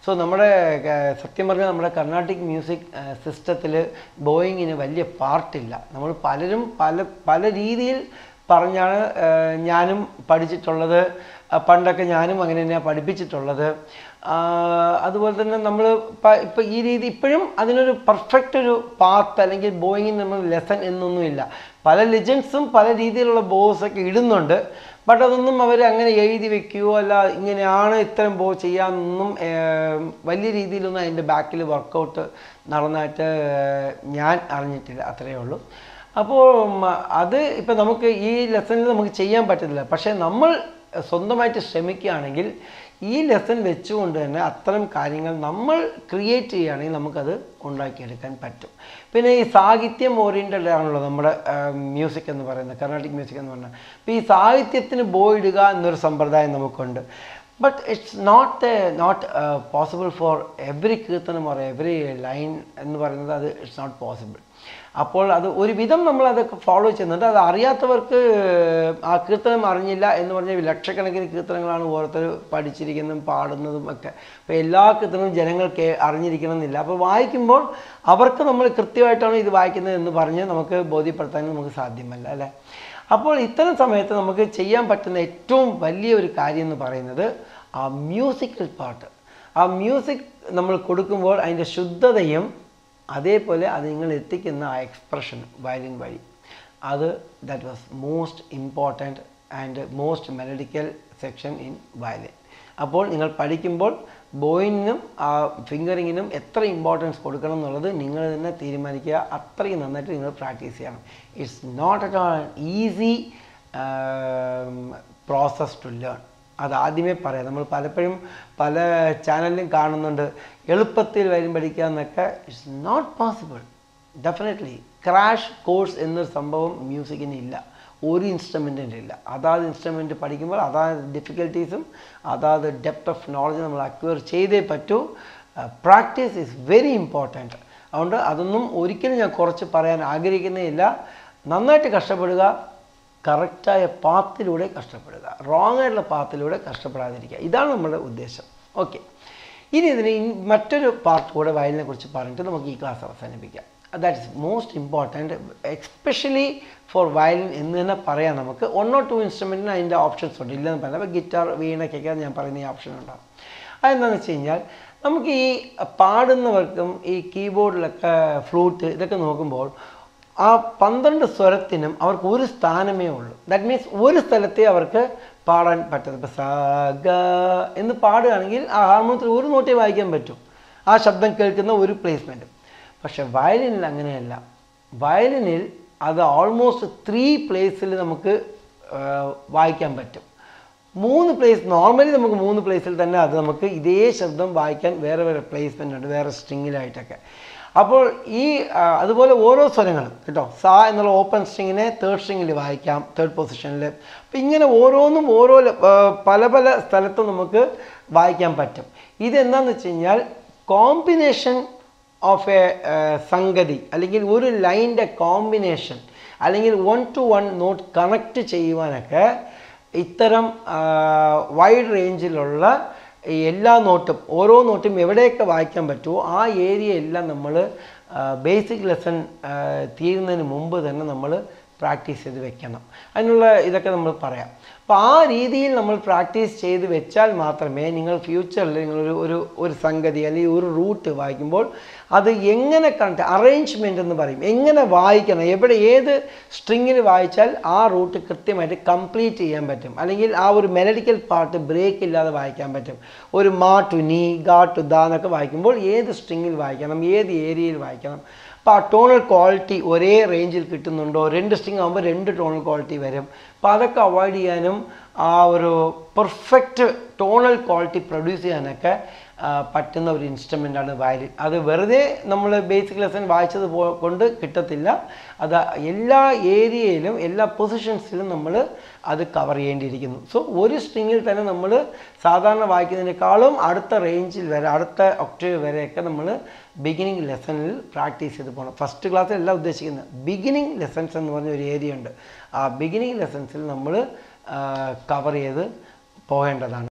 so നമ്മുടെ ഏർ, സത്യം പറഞ്ഞാൽ നമ്മുടെ കർണാട്ടിക് മ്യൂസിക് സിസ്റ്റത്തിൽ ബോയിങ്ങിന് വലിയ പാർട്ടില്ല നമ്മൾ പലരും പല പല രീതിയിൽ പറഞ്ഞാണ് ഏർ, ഞാനും പഠിച്ചിട്ടുള്ളത് ആ, പണ്ടൊക്കെ ഞാനും അങ്ങനെ തന്നെയാണ് പഠിപ്പിച്ചിട്ടുള്ളത് ആ, അതുപോലെ തന്നെ നമ്മൾ ഇപ്പം ഈ രീതി ഇപ്പോഴും അതിനൊരു പെർഫെക്റ്റ് ഒരു പാത്ത് അല്ലെങ്കിൽ ബോയിങ്ങിന് നമ്മൾ ലെസൺ എന്നൊന്നുമില്ല പല ലെജൻസും പല രീതിയിലുള്ള ബോസ് ഒക്കെ ഇടുന്നുണ്ട് ബട്ട് അതൊന്നും അവർ അങ്ങനെ എഴുതി വെക്കുകയോ അല്ല ഇങ്ങനെയാണ് ഇത്തരം ബോ ചെയ്യാമെന്നൊന്നും ഏർ, വലിയ രീതിയിലൊന്നും അതിൻ്റെ ബാക്കിൽ വർക്കൗട്ട് നടന്നായിട്ട് ഏർ, ഞാൻ അറിഞ്ഞിട്ടില്ല അത്രയേ ഉള്ളൂ അപ്പോൾ ഉം, അത് ഇപ്പം നമുക്ക് ഈ ലെസണിൽ നമുക്ക് ചെയ്യാൻ പറ്റത്തില്ല പക്ഷേ നമ്മൾ സ്വന്തമായിട്ട് ശ്രമിക്കുകയാണെങ്കിൽ ഈ ലെസൺ വെച്ചുകൊണ്ട് തന്നെ അത്തരം കാര്യങ്ങൾ നമ്മൾ ക്രിയേറ്റ് ചെയ്യുകയാണെങ്കിൽ നമുക്കത് ഉണ്ടാക്കിയെടുക്കാൻ പറ്റും പിന്നെ ഈ സാഹിത്യം ഓറിയൻറ്റഡ് ആണല്ലോ നമ്മുടെ മ്യൂസിക് എന്ന് പറയുന്നത് കർണാട്ടിക് മ്യൂസിക് എന്ന് പറഞ്ഞാൽ അപ്പോൾ ഈ സാഹിത്യത്തിന് ബോയിടുക എന്നൊരു സമ്പ്രദായം നമുക്കുണ്ട് but it's not not possible for every കീർത്തനം ഓർ എവറി ലൈൻ എന്ന് പറയുന്നത് അത് ഇറ്റ്സ് നോട്ട് പോസിബിൾ അപ്പോൾ അത് ഒരുവിധം നമ്മൾ അതൊക്കെ ഫോളോ ചെയ്യുന്നുണ്ട് അത് അറിയാത്തവർക്ക് ആ കീർത്തനം അറിഞ്ഞില്ല എന്ന് പറഞ്ഞാൽ ലക്ഷക്കണക്കിന് കീർത്തനങ്ങളാണ് ഓരോരുത്തർ പഠിച്ചിരിക്കുന്നതും പാടുന്നതും ഒക്കെ അപ്പോൾ എല്ലാ കീർത്തനവും ജനങ്ങൾക്ക് അറിഞ്ഞിരിക്കണമെന്നില്ല അപ്പോൾ വായിക്കുമ്പോൾ അവർക്ക് നമ്മൾ കൃത്യമായിട്ടാണ് ഇത് വായിക്കുന്നത് എന്ന് പറഞ്ഞ് നമുക്ക് ബോധ്യപ്പെടുത്താനും നമുക്ക് സാധ്യമല്ല അല്ലേ അപ്പോൾ ഇത്തരം സമയത്ത് നമുക്ക് ചെയ്യാൻ പറ്റുന്ന ഏറ്റവും വലിയ ഒരു കാര്യം എന്ന് പറയുന്നത് ആ മ്യൂസിക്കൽ പാട്ട് ആ മ്യൂസിക് നമ്മൾ കൊടുക്കുമ്പോൾ അതിൻ്റെ ശുദ്ധതയും അതേപോലെ അത് നിങ്ങൾ എത്തിക്കുന്ന ആ എക്സ്പ്രഷൻ വയലിൻ വഴി അത് that was most important and most melodical section in violin അപ്പോൾ നിങ്ങൾ പഠിക്കുമ്പോൾ ബോയിനും ആ ഫിംഗറിങ്ങിനും എത്ര ഇമ്പോർട്ടൻസ് കൊടുക്കണം എന്നുള്ളത് നിങ്ങൾ തന്നെ തീരുമാനിക്കുക അത്രയും നന്നായിട്ട് നിങ്ങൾ പ്രാക്ടീസ് ചെയ്യണം it's not at all easy process to learn അത് ആദ്യമേ പറയാം നമ്മൾ പലപ്പോഴും പല ചാനലിലും കാണുന്നുണ്ട് എളുപ്പത്തിൽ വരും പഠിക്കുക എന്നൊക്കെ it's not possible definitely crash course എന്നൊരു സംഭവം മ്യൂസിക്കിന് ഇല്ല ഒരു ഇൻസ്ട്രുമെൻറ്റിൻ്റെ ഇല്ല അതാത് ഇൻസ്ട്രുമെൻറ്റ് പഠിക്കുമ്പോൾ അതാത് ഡിഫിക്കൽട്ടീസും അതാത് ഡെപ്ത് ഓഫ് നോളജ് നമ്മൾ അക്വയർ ചെയ്തേ പറ്റൂ പ്രാക്ടീസ് ഈസ് വെരി ഇമ്പോർട്ടൻറ്റ് അതുകൊണ്ട് അതൊന്നും ഒരിക്കലും ഞാൻ കുറച്ച് പറയാൻ ആഗ്രഹിക്കുന്നേയില്ല നന്നായിട്ട് കഷ്ടപ്പെടുക കറക്റ്റായ പാത്തിലൂടെ കഷ്ടപ്പെടുക റോങ് ആയിട്ടുള്ള പാത്തിലൂടെ കഷ്ടപ്പെടാതിരിക്കുക ഇതാണ് നമ്മുടെ ഉദ്ദേശം ഓക്കെ ഇനി ഇതിന് ഇൻ- മറ്റൊരു പാർട്ട് കൂടെ വയലിനെ കുറിച്ച് പറഞ്ഞിട്ട് നമുക്ക് ഈ ക്ലാസ് അവസാനിപ്പിക്കാം that is most important especially for violin എന്ന് തന്നെ പറയാം നമുക്ക് വൺ ഓർ ടു ഇൻസ്ട്രുമെൻറ്റിന് അതിൻ്റെ ഓപ്ഷൻസ് ഉണ്ട് ഇല്ലെന്ന് പറയാം അപ്പോൾ ഗിറ്റാർ വീണയ്ക്കൊക്കെ ഞാൻ പറയുന്ന ഈ ഓപ്ഷൻ ഉണ്ടാകും അതെന്താണെന്ന് വെച്ച് കഴിഞ്ഞാൽ നമുക്ക് ഈ പാടുന്നവർക്കും ഈ കീബോർഡിലൊക്കെ ഫ്ലൂട്ട് ഇതൊക്കെ നോക്കുമ്പോൾ ആ പന്ത്രണ്ട് സ്വരത്തിനും അവർക്ക് ഒരു സ്ഥാനമേ ഉള്ളൂ ദാറ്റ് മീൻസ് ഒരു സ്ഥലത്തേ അവർക്ക് പാടാൻ പറ്റത് ഇപ്പോൾ സ ഗ എന്ന് പാടുകയാണെങ്കിൽ ആ ഹാർമോണിയത്തിൽ ഒരു നോട്ടേ വായിക്കാൻ പറ്റും ആ ശബ്ദം കേൾക്കുന്ന ഒരു പ്ലേസ്മെൻറ്റ് പക്ഷെ വയലിനിൽ അങ്ങനെയല്ല വയലിനിൽ അത് ഓൾമോസ്റ്റ് ത്രീ പ്ലേസിൽ നമുക്ക് ആ, വായിക്കാൻ പറ്റും മൂന്ന് പ്ലേസ് നോർമലി നമുക്ക് മൂന്ന് പ്ലേസിൽ തന്നെ അത് നമുക്ക് ഇതേ ശബ്ദം വായിക്കാൻ വേറെ വേറെ പ്ലേസ്മെൻ്റ് ഉണ്ട് വേറെ സ്ട്രിങ്ങിലായിട്ടൊക്കെ അപ്പോൾ ഈ ആ, അതുപോലെ ഓരോ സ്വരങ്ങളും കേട്ടോ സാ എന്നുള്ള ഓപ്പൺ സ്ട്രിങ്ങിനെ തേർഡ് സ്ട്രിങ്ങിൽ വായിക്കാം തേർഡ് പൊസിഷനിൽ അപ്പം ഇങ്ങനെ ഓരോന്നും ഓരോ ല- ആ, പല പല സ്ഥലത്തും നമുക്ക് വായിക്കാൻ പറ്റും ഇതെന്താണെന്ന് വെച്ച് കഴിഞ്ഞാൽ കോമ്പിനേഷൻ ഓഫ് എ സംഗതി അല്ലെങ്കിൽ ഒരു ലൈൻ്റെ കോമ്പിനേഷൻ അല്ലെങ്കിൽ one two one note connect ചെയ്യുവാനൊക്കെ ഇത്തരം വൈഡ് റേഞ്ചിലുള്ള ഈ എല്ലാ നോട്ടും ഓരോ നോട്ടും എവിടെയൊക്കെ വായിക്കാൻ പറ്റുമോ ആ ഏരിയ എല്ലാം നമ്മൾ ബേസിക് ലെസൺ തീരുന്നതിന് മുമ്പ് തന്നെ നമ്മൾ പ്രാക്ടീസ് ചെയ്ത് വെക്കണം അതിനുള്ള ഇതൊക്കെ നമ്മൾ പറയാം അപ്പോൾ ആ രീതിയിൽ നമ്മൾ പ്രാക്ടീസ് ചെയ്ത് വെച്ചാൽ മാത്രമേ നിങ്ങൾ ഫ്യൂച്ചറിൽ നിങ്ങളൊരു ഒരു ഒരു സംഗതി അല്ലെങ്കിൽ ഒരു റൂട്ട് വായിക്കുമ്പോൾ അത് എങ്ങനെ കണ്ട് അറേഞ്ച്മെൻ്റ് എന്ന് പറയും എങ്ങനെ വായിക്കണം എവിടെ ഏത് സ്ട്രിങ്ങിൽ വായിച്ചാൽ ആ റൂട്ട് കൃത്യമായിട്ട് കംപ്ലീറ്റ് ചെയ്യാൻ പറ്റും അല്ലെങ്കിൽ ആ ഒരു മെലഡിക്കൽ പാർട്ട് ബ്രേക്ക് ഇല്ലാതെ വായിക്കാൻ പറ്റും ഒരു മാ ടു നീ ഗാ ടു ദാ എന്നൊക്കെ വായിക്കുമ്പോൾ ഏത് സ്ട്രിങ്ങിൽ വായിക്കണം ഏത് ഏരിയയിൽ വായിക്കണം അപ്പോൾ ആ ടോണൽ ക്വാളിറ്റി ഒരേ റേഞ്ചിൽ കിട്ടുന്നുണ്ടോ രണ്ട് സ്ട്രിങ് ആകുമ്പോൾ രണ്ട് ടോണൽ ക്വാളിറ്റി വരും അപ്പോൾ അതൊക്കെ അവോയ്ഡ് ചെയ്യാനും ആ ഒരു പെർഫെക്റ്റ് ടോണൽ ക്വാളിറ്റി പ്രൊഡ്യൂസ് ചെയ്യാനൊക്കെ ആ, പറ്റുന്ന ഒരു ഇൻസ്ട്രുമെൻ്റാണ് വയലിൻ അത് വെറുതെ നമ്മൾ ബേസിക് ലെസൺ വായിച്ചത് പോ കൊണ്ട് കിട്ടത്തില്ല അത് എല്ലാ ഏരിയയിലും എല്ലാ പൊസിഷൻസിലും നമ്മൾ അത് കവർ ചെയ്യേണ്ടിയിരിക്കുന്നു സോ ഒരു സ്ട്രിങ്ങിൽ തന്നെ നമ്മൾ സാധാരണ വായിക്കുന്നതിനേക്കാളും അടുത്ത റേഞ്ചിൽ വരെ അടുത്ത ഒക്ടേവ് വരെയൊക്കെ നമ്മൾ ബിഗിനിങ് ലെസണിൽ പ്രാക്ടീസ് ചെയ്ത് പോകണം ഫസ്റ്റ് ക്ലാസ്സിൽ എല്ലാം ഉദ്ദേശിക്കുന്നത് ബിഗിനിങ് ലെസൺസ് എന്ന് പറഞ്ഞ ഒരു ഏരിയ ഉണ്ട് ആ ബിഗിനിങ് ലെസൺസിൽ നമ്മൾ കവർ ചെയ്ത് പോകേണ്ടതാണ്